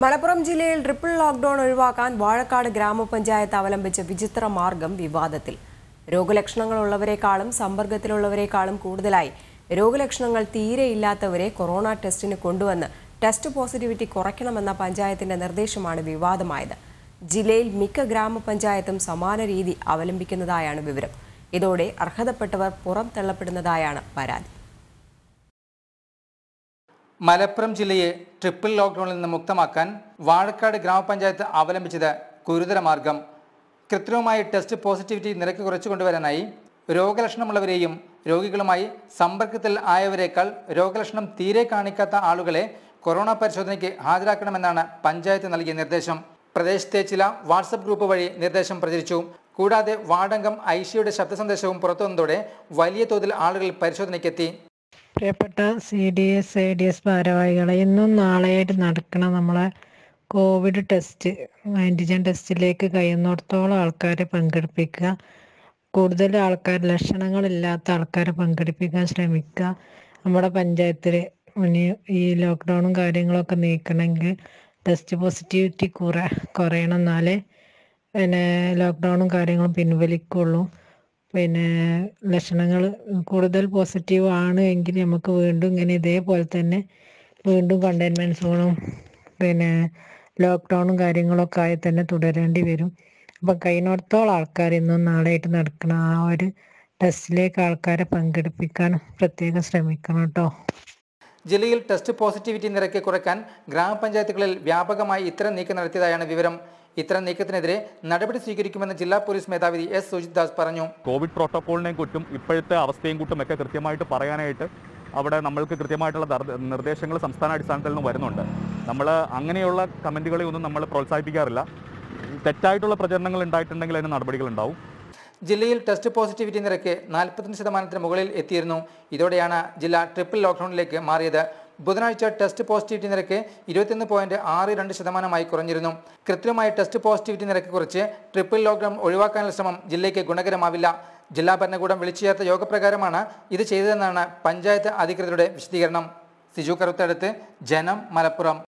മലപ്പുറം ജില്ലയിൽ triple lockdown ഒഴിവാക്കാൻ വാഴക്കാട് ഗ്രാമപഞ്ചായത്ത് അവലംബിച്ച വിചിത്ര മാർഗം വിവാദത്തിൽ രോഗലക്ഷണങ്ങളുള്ളവരെക്കാളും സമ്പർക്കത്തിലുള്ളവരെക്കാളും കൂടുതലായി രോഗലക്ഷണങ്ങൾ തീരെയില്ലാത്തവരെ കൊറോണ ടെസ്റ്റിന് കൊണ്ടുവന്ന് ടെസ്റ്റ് പോസിറ്റിവിറ്റി കുറയ്ക്കണമെന്ന പഞ്ചായത്തിന്റെ നിർദ്ദേശമാണ് വിവാദമായത് ജില്ലയിൽ മിക്ക ഗ്രാമപഞ്ചായത്തും സമാന രീതി അവലംബിക്കുന്നതായാണ് വിവരം ഇതോടെ അർഹതപ്പെട്ടവർ പുറംതള്ളപ്പെടുന്നതായാണ് പരാതി മലപ്പുറം ജില്ലയെ ട്രിപ്പിൾ ലോക്ക്ഡൌണിൽ നിന്ന് മുക്തമാക്കാൻ വാഴക്കാട് ഗ്രാമപഞ്ചായത്ത് അവലംബിച്ചത് ഗുരുതര മാർഗം കൃത്രിമമായി ടെസ്റ്റ് പോസിറ്റിവിറ്റി നിരക്ക് കുറച്ചു കൊണ്ടുവരാനായി രോഗലക്ഷണമുള്ളവരെയും രോഗികളുമായി സമ്പർക്കത്തിൽ ആയവരേക്കാൾ രോഗലക്ഷണം തീരെ കാണിക്കാത്ത ആളുകളെ കൊറോണ പരിശോധനയ്ക്ക് ഹാജരാക്കണമെന്നാണ് പഞ്ചായത്ത് നൽകിയ നിർദ്ദേശം പ്രദേശത്തെ ചില വാട്സപ്പ് ഗ്രൂപ്പ് വഴി നിർദ്ദേശം പ്രചരിച്ചു കൂടാതെ വാർഡംഗം ഐഷിയുടെ ശബ്ദ സന്ദേശവും പുറത്തുവന്നതോടെ വലിയ തോതിൽ ആളുകൾ പരിശോധനയ്ക്കെത്തി പ്രിയപ്പെട്ട C D S I D S ഭാരവാഹികളെ ഇന്നും നാളെയായിട്ട് നടക്കണം നമ്മളെ കോവിഡ് ടെസ്റ്റ് ആൻറ്റിജൻ ടെസ്റ്റിലേക്ക് കഴിയുന്നിടത്തോളം ആൾക്കാരെ പങ്കെടുപ്പിക്കുക കൂടുതൽ ആൾക്കാർ ലക്ഷണങ്ങളില്ലാത്ത ആൾക്കാരെ പങ്കെടുപ്പിക്കാൻ ശ്രമിക്കുക നമ്മുടെ പഞ്ചായത്തിൽ ഇനി ഈ ലോക്ക്ഡൗണും കാര്യങ്ങളൊക്കെ നീക്കണമെങ്കിൽ ടെസ്റ്റ് പോസിറ്റിവിറ്റി കുറ കുറയണം എന്നാലേ പിന്നെ ലോക്ക്ഡൗണും കാര്യങ്ങളും പിൻവലിക്കുള്ളൂ പിന്നെ ലക്ഷണങ്ങൾ കൂടുതൽ പോസിറ്റീവ് ആണ് എങ്കിൽ നമുക്ക് വീണ്ടും ഇങ്ങനെ ഇതേപോലെ തന്നെ വീണ്ടും കണ്ടെയ്ൻമെൻറ്റ് സോണും പിന്നെ ലോക്ക്ഡൗണും കാര്യങ്ങളൊക്കെ ആയി തന്നെ തുടരേണ്ടി വരും അപ്പം കഴിയുന്നിടത്തോളം ആൾക്കാർ ഇന്നും നാളെയായിട്ട് നടക്കണം ആ ഒരു ടെസ്റ്റിലേക്ക് ആൾക്കാരെ പങ്കെടുപ്പിക്കാൻ പ്രത്യേകം ശ്രമിക്കണം കേട്ടോ ജില്ലയിൽ ടെസ്റ്റ് പോസിറ്റിവിറ്റി നിരക്ക് കുറയ്ക്കാൻ ഗ്രാമപഞ്ചായത്തുകളിൽ വ്യാപകമായി ഇത്തരം നീക്കം നടത്തിയതായാണ് വിവരം ഇത്തരം നീക്കത്തിനെതിരെ നടപടി സ്വീകരിക്കുമെന്ന് ജില്ലാ പോലീസ് മേധാവി എസ് സുജിത് ദാസ് പറഞ്ഞു കോവിഡ് പ്രോട്ടോക്കോളിനെ കുറ്റും ഇപ്പോഴത്തെ അവസ്ഥയും കുറ്റും ഒക്കെ കൃത്യമായിട്ട് പറയാനായിട്ട് അവിടെ നമ്മൾക്ക് കൃത്യമായിട്ടുള്ള ദർ- നിർദ്ദേശങ്ങൾ സംസ്ഥാന അടിസ്ഥാനത്തിൽ നിന്ന് വരുന്നുണ്ട് നമ്മൾ അങ്ങനെയുള്ള കമൻറ്റുകളെ ഒന്നും നമ്മൾ പ്രോത്സാഹിപ്പിക്കാറില്ല തെറ്റായിട്ടുള്ള പ്രചരണങ്ങൾ ഉണ്ടായിട്ടുണ്ടെങ്കിൽ അതിന് നടപടികൾ ഉണ്ടാവും ജില്ലയിൽ ടെസ്റ്റ് പോസിറ്റിവിറ്റി നിരക്ക് നാൽപ്പത്തഞ്ച് ശതമാനത്തിന് മുകളിൽ എത്തിയിരുന്നു ഇതോടെയാണ് ജില്ല ട്രിപ്പിൾ ലോക്ക്ഡൌണിലേക്ക് മാറിയത് ബുധനാഴ്ച ടെസ്റ്റ് പോസിറ്റിവിറ്റി നിരക്ക് ഇരുപത്തിയൊന്ന് പോയിന്റ് ആറ് രണ്ട് ശതമാനമായി കുറഞ്ഞിരുന്നു കൃത്രിമമായ ടെസ്റ്റ് പോസിറ്റിവിറ്റി നിരക്ക് കുറിച്ച് ട്രിപ്പിൾ ലോക്ക്ഡൌൺ ഒഴിവാക്കാനുള്ള ശ്രമം ജില്ലയ്ക്ക് ഗുണകരമാവില്ല ജില്ലാ ഭരണകൂടം വിളിച്ചു ചേർത്ത യോഗപ്രകാരമാണ് ഇത് ചെയ്തതെന്നാണ് പഞ്ചായത്ത് അധികൃതരുടെ വിശദീകരണം സിജു കറുത്തടുത്ത് ജനം മലപ്പുറം